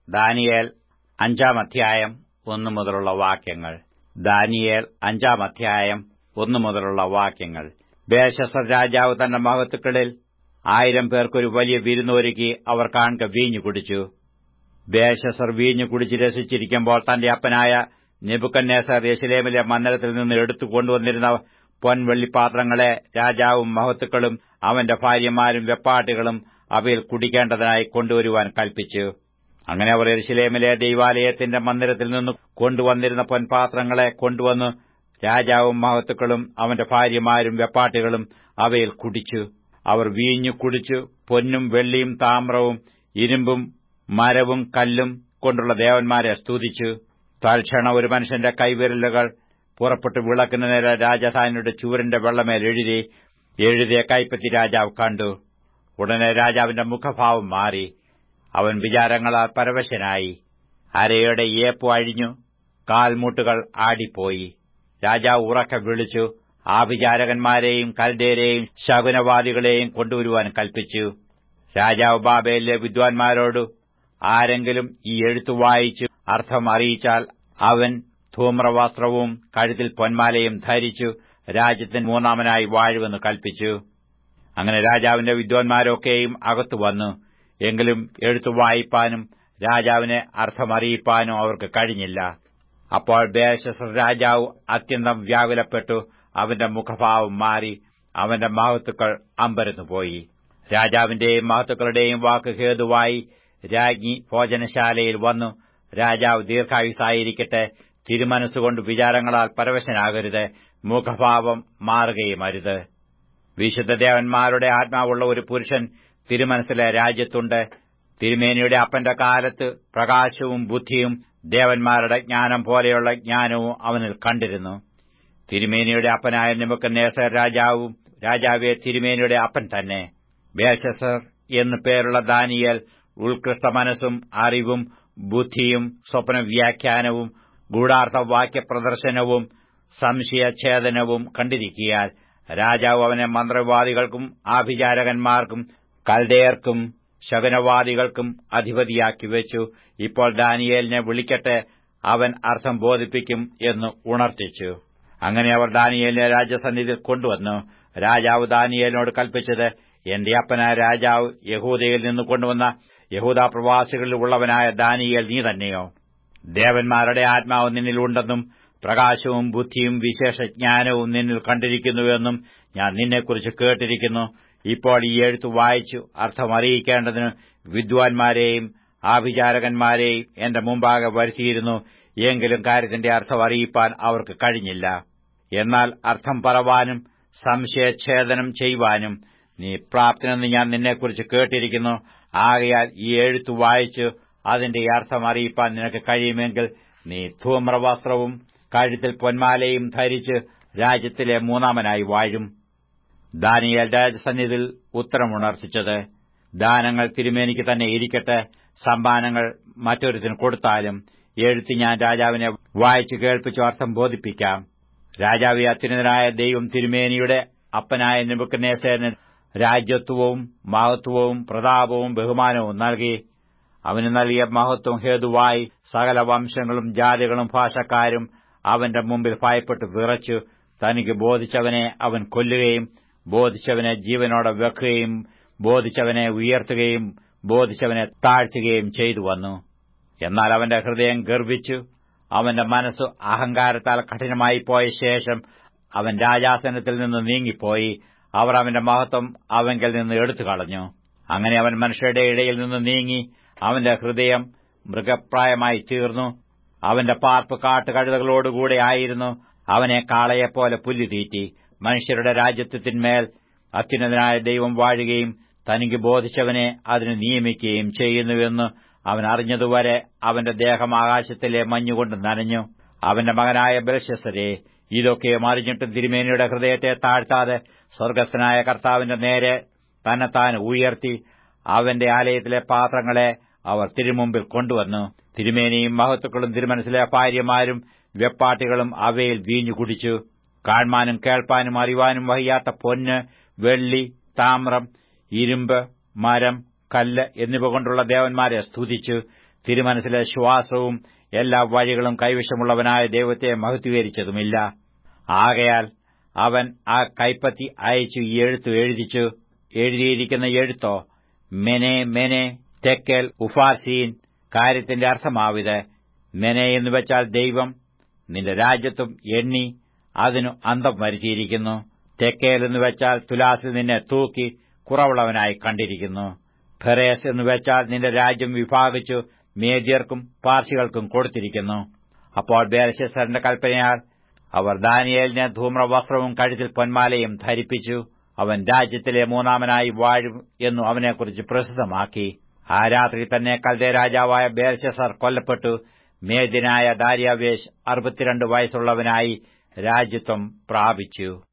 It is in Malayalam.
ദാനിയേൽ അഞ്ചാം അധ്യായം ഒന്നു മുതലുള്ള വാക്യങ്ങൾ ദാനിയേൽ അഞ്ചാം അധ്യായം ഒന്നു മുതലുള്ള വാക്യങ്ങൾ ബേശസർ രാജാവ് തന്റെ മഹത്തുക്കളിൽ ആയിരം പേർക്കൊരു വലിയ വിരുന്നൊരുക്കി അവർ കാണുക വീഞ്ഞു കുടിച്ചു ബേശസർ വീഞ്ഞു കുടിച്ച് രസിച്ചിരിക്കുമ്പോൾ തന്റെ അപ്പനായ നെബുക്കന്നേസർ യെശിലേമിലെ മന്ദിരത്തിൽ നിന്ന് എടുത്തു കൊണ്ടുവന്നിരുന്ന പൊൻവെള്ളിപ്പാത്രങ്ങളെ രാജാവും മഹത്തുക്കളും അവന്റെ ഭാര്യമാരും വെപ്പാട്ടികളും അവയിൽ കുടിക്കേണ്ടതിനായി കൊണ്ടുവരുവാൻ കൽപ്പിച്ചു അങ്ങനെ അവർ എരുശിലേമിലെ ദൈവാലയത്തിന്റെ മന്ദിരത്തിൽ നിന്ന് കൊണ്ടുവന്നിരുന്ന പൊൻപാത്രങ്ങളെ കൊണ്ടുവന്ന് രാജാവും മഹത്തുക്കളും അവന്റെ ഭാര്യമാരും വെപ്പാട്ടികളും അവയിൽ കുടിച്ചു അവർ വീഞ്ഞു കുടിച്ചു പൊന്നും വെള്ളിയും താമ്രവും ഇരുമ്പും മരവും കല്ലും കൊണ്ടുള്ള ദേവന്മാരെ സ്തുതിച്ചു തൽക്ഷണം ഒരു മനുഷ്യന്റെ കൈവിരലുകൾ പുറപ്പെട്ട് വിളക്കിന് നേരെ രാജധാനിയുടെ ചൂരന്റെ വെള്ളമേൽ എഴുതി എഴുതിയ കൈപ്പറ്റി രാജാവ് കണ്ടു ഉടനെ രാജാവിന്റെ മുഖഭാവം മാറി അവൻ വിചാരങ്ങളാൽ പരവശനായി അരയുടെ ഏപ്പ് അഴിഞ്ഞു കാൽമുട്ടുകൾ ആടിപ്പോയി രാജാവ് ഉറക്കെ വിളിച്ചു ആഭിചാരകന്മാരെയും കൽദേരെയും ശകുനവാദികളെയും കൊണ്ടുവരുവാൻ കൽപ്പിച്ചു രാജാവ് ബാബയിലെ വിദ്വാൻമാരോട് ആരെങ്കിലും ഈ എഴുത്തു വായിച്ച് അർത്ഥം അറിയിച്ചാൽ അവൻ ധൂമ്രവസ്ത്രവും കഴുത്തിൽ പൊന്മാലയും ധരിച്ചു രാജ്യത്തിന് മൂന്നാമനായി വാഴുവെന്ന് കൽപ്പിച്ചു അങ്ങനെ രാജാവിന്റെ വിദ്വാൻമാരൊക്കെയും അകത്തു വന്നു എങ്കിലും എഴുത്തു വായിപ്പാനും രാജാവിനെ അർത്ഥമറിയിപ്പാനും അവർക്ക് കഴിഞ്ഞില്ല അപ്പോൾ ബേശസർ രാജാവ് അത്യന്തം വ്യാകുലപ്പെട്ടു അവന്റെ മുഖഭാവം മാറി അവന്റെ മഹത്തുക്കൾ അമ്പരന്നുപോയി രാജാവിന്റെയും മഹത്തുക്കളുടെയും വാക്ക് ഹേതുവായി രാജ്ഞി ഭോജനശാലയിൽ വന്നു രാജാവ് ദീർഘായുസായിരിക്കട്ടെ തിരുമനസ്സുകൊണ്ട് വിചാരങ്ങളാൽ പരവശനാകരുത് മുഖഭാവം മാറുകയും അരുത് വിശുദ്ധദേവന്മാരുടെ ആത്മാവുള്ള ഒരു പുരുഷൻ തിരുമനസ്സിലെ രാജ്യത്തുണ്ട് തിരുമേനിയുടെ അപ്പന്റെ കാലത്ത് പ്രകാശവും ബുദ്ധിയും ദേവന്മാരുടെ ജ്ഞാനം പോലെയുള്ള ജ്ഞാനവും അവനിൽ കണ്ടിരുന്നു തിരുമേനിയുടെ അപ്പനായ നിമുക്കന്നേസർ രാജാവും രാജാവെ തിരുമേനിയുടെ അപ്പൻ തന്നെ ബേശസർ എന്നു പേരുള്ള ദാനിയൽ ഉത്കൃഷ്ട മനസ്സും അറിവും ബുദ്ധിയും സ്വപ്നവ്യാഖ്യാനവും ഗൂഢാർത്ഥ വാക്യപ്രദർശനവും സംശയഛേദനവും കണ്ടിരിക്കിയാൽ രാജാവ് അവനെ മന്ത്രവാദികൾക്കും ആഭിചാരകന്മാർക്കും കൽദേയർക്കും ശകനവാദികൾക്കും അധിപതിയാക്കി വെച്ചു ഇപ്പോൾ ദാനിയേലിനെ വിളിക്കട്ടെ അവൻ അർത്ഥം ബോധിപ്പിക്കും എന്ന് ഉണർത്തിച്ചു അങ്ങനെ അവർ ദാനിയേലിനെ രാജസന്നിധിയിൽ കൊണ്ടുവന്നു രാജാവ് ദാനിയേലിനോട് കൽപ്പിച്ചത് എന്റെ അപ്പനായ രാജാവ് യഹൂദയിൽ നിന്ന് കൊണ്ടുവന്ന യഹൂദ പ്രവാസികളിൽ ഉള്ളവനായ ദാനിയേൽ നീ തന്നെയോ ദേവന്മാരുടെ ആത്മാവ് നിന്നിലുണ്ടെന്നും പ്രകാശവും ബുദ്ധിയും വിശേഷജ്ഞാനവും നിന്നിൽ കണ്ടിരിക്കുന്നുവെന്നും ഞാൻ നിന്നെക്കുറിച്ച് കേട്ടിരിക്കുന്നു ഇപ്പോൾ ഈ എഴുത്ത് വായിച്ചു അർത്ഥമറിയിക്കേണ്ടതിന് വിദ്വാൻമാരെയും ആഭിചാരകന്മാരെയും എന്റെ മുമ്പാകെ വരുത്തിയിരുന്നു എങ്കിലും കാര്യത്തിന്റെ അർത്ഥം അറിയിപ്പാൻ അവർക്ക് കഴിഞ്ഞില്ല എന്നാൽ അർത്ഥം പറവാനും സംശയഛേദനം ചെയ്യുവാനും നീ പ്രാപ്തനെന്ന് ഞാൻ നിന്നെക്കുറിച്ച് കേട്ടിരിക്കുന്നു ആകയാൽ ഈ എഴുത്ത് വായിച്ചു അതിന്റെ അർത്ഥം അറിയിപ്പാൻ നിനക്ക് കഴിയുമെങ്കിൽ നീ ധൂമ്രവസ്ത്രവും കഴുത്തിൽ പൊന്മാലയും ധരിച്ച് രാജ്യത്തിലെ മൂന്നാമനായി വാഴും ദാനിയൽ രാജസന്നിധിയിൽ ഉത്തരമുണർത്തിച്ചത് ദാനങ്ങൾ തിരുമേനിക്ക് തന്നെ ഇരിക്കട്ടെ സമ്മാനങ്ങൾ മറ്റൊരുത്തിന് കൊടുത്താലും എഴുത്തി ഞാൻ രാജാവിനെ വായിച്ചു കേൾപ്പിച്ചു അർത്ഥം ബോധിപ്പിക്കാം രാജാവി അത്യുന്നതനായ ദൈവം തിരുമേനിയുടെ അപ്പനായ നിബുക്കനേസേന് രാജ്യത്വവും മഹത്വവും പ്രതാപവും ബഹുമാനവും നൽകി അവന് നൽകിയ മഹത്വം ഹേതുവായി സകല വംശങ്ങളും ജാതികളും ഭാഷക്കാരും അവന്റെ മുമ്പിൽ ഭയപ്പെട്ട് വിറച്ചു തനിക്ക് ബോധിച്ചവനെ അവൻ കൊല്ലുകയും ബോധിച്ചവനെ ജീവനോടെ വെക്കുകയും ബോധിച്ചവനെ ഉയർത്തുകയും ബോധിച്ചവനെ താഴ്ത്തുകയും ചെയ്തു വന്നു എന്നാൽ അവന്റെ ഹൃദയം ഗർവിച്ചു അവന്റെ മനസ്സ് അഹങ്കാരത്താൽ കഠിനമായി പോയ ശേഷം അവൻ രാജാസനത്തിൽ നിന്ന് നീങ്ങിപ്പോയി അവർ അവന്റെ മഹത്വം അവങ്കിൽ നിന്ന് എടുത്തു കളഞ്ഞു അങ്ങനെ അവൻ മനുഷ്യരുടെ ഇടയിൽ നിന്ന് നീങ്ങി അവന്റെ ഹൃദയം മൃഗപ്രായമായി തീർന്നു അവന്റെ പാർപ്പ് കാട്ടുകഴുതകളോടുകൂടെ ആയിരുന്നു അവനെ കാളയെപ്പോലെ പുല്ല് തീറ്റി മനുഷ്യരുടെ രാജ്യത്വത്തിന്മേൽ അത്യുന്നതനായ ദൈവം വാഴുകയും തനിക്ക് ബോധിച്ചവനെ അതിന് നിയമിക്കുകയും ചെയ്യുന്നുവെന്ന് അവൻ അറിഞ്ഞതുവരെ അവന്റെ ദേഹം ആകാശത്തിലെ മഞ്ഞുകൊണ്ട് നനഞ്ഞു അവന്റെ മകനായ ബലശസ്സരെ ഇതൊക്കെയും അറിഞ്ഞിട്ടും തിരുമേനിയുടെ ഹൃദയത്തെ താഴ്ത്താതെ സ്വർഗസ്ഥനായ കർത്താവിന്റെ നേരെ തന്നെത്താൻ ഉയർത്തി അവന്റെ ആലയത്തിലെ പാത്രങ്ങളെ അവർ തിരുമുമ്പിൽ കൊണ്ടുവന്നു തിരുമേനിയും മഹത്തുക്കളും തിരുമനസിലെ ഭാര്യമാരും വെപ്പാട്ടികളും അവയിൽ വീഞ്ഞു കുടിച്ചു കാൺമാനും കേൾപ്പാനും അറിവാനും വഹിയാത്ത പൊന്ന് വെള്ളി താമ്രം ഇരുമ്പ് മരം കല്ല് എന്നിവ കൊണ്ടുള്ള ദേവന്മാരെ സ്തുതിച്ചു തിരുമനസിലെ ശ്വാസവും എല്ലാ വഴികളും കൈവശമുള്ളവനായ ദൈവത്തെ മഹത്വീകരിച്ചതുമില്ല ആകയാൽ അവൻ ആ കൈപ്പത്തി അയച്ചു ഈ എഴുത്തു എഴുതിച്ചു എഴുതിയിരിക്കുന്ന എഴുത്തോ മെനെ മെനെ തെക്കൽ ഉഫാർസീൻ കാര്യത്തിന്റെ അർത്ഥമാവിത് മെനെ എന്ന് വെച്ചാൽ ദൈവം നിന്റെ രാജ്യത്തും എണ്ണി അതിനു അന്തം വരുത്തിയിരിക്കുന്നു തെക്കേൽ എന്ന് വെച്ചാൽ തുലാസിൽ നിന്നെ തൂക്കി കുറവുള്ളവനായി കണ്ടിരിക്കുന്നു ഫെറേസ് എന്ന് വെച്ചാൽ നിന്റെ രാജ്യം വിഭാഗിച്ചു മേദ്യർക്കും പാർസികൾക്കും കൊടുത്തിരിക്കുന്നു അപ്പോൾ ബേർശസ്സറിന്റെ കൽപ്പനയാൽ അവർ ദാനിയേലിനെ ധൂമ്രവസ്ത്രവും കഴുത്തിൽ പൊന്മാലയും ധരിപ്പിച്ചു അവൻ രാജ്യത്തിലെ മൂന്നാമനായി വാഴും എന്നു അവനെക്കുറിച്ച് പ്രസിദ്ധമാക്കി ആ രാത്രി തന്നെ കൽദേ രാജാവായ ബേർശസർ കൊല്ലപ്പെട്ടു മേദ്യനായ ദാര്യാവേശ് അറുപത്തിരണ്ട് വയസ്സുള്ളവനായി രാജ്യത്വം പ്രാപിച്ചു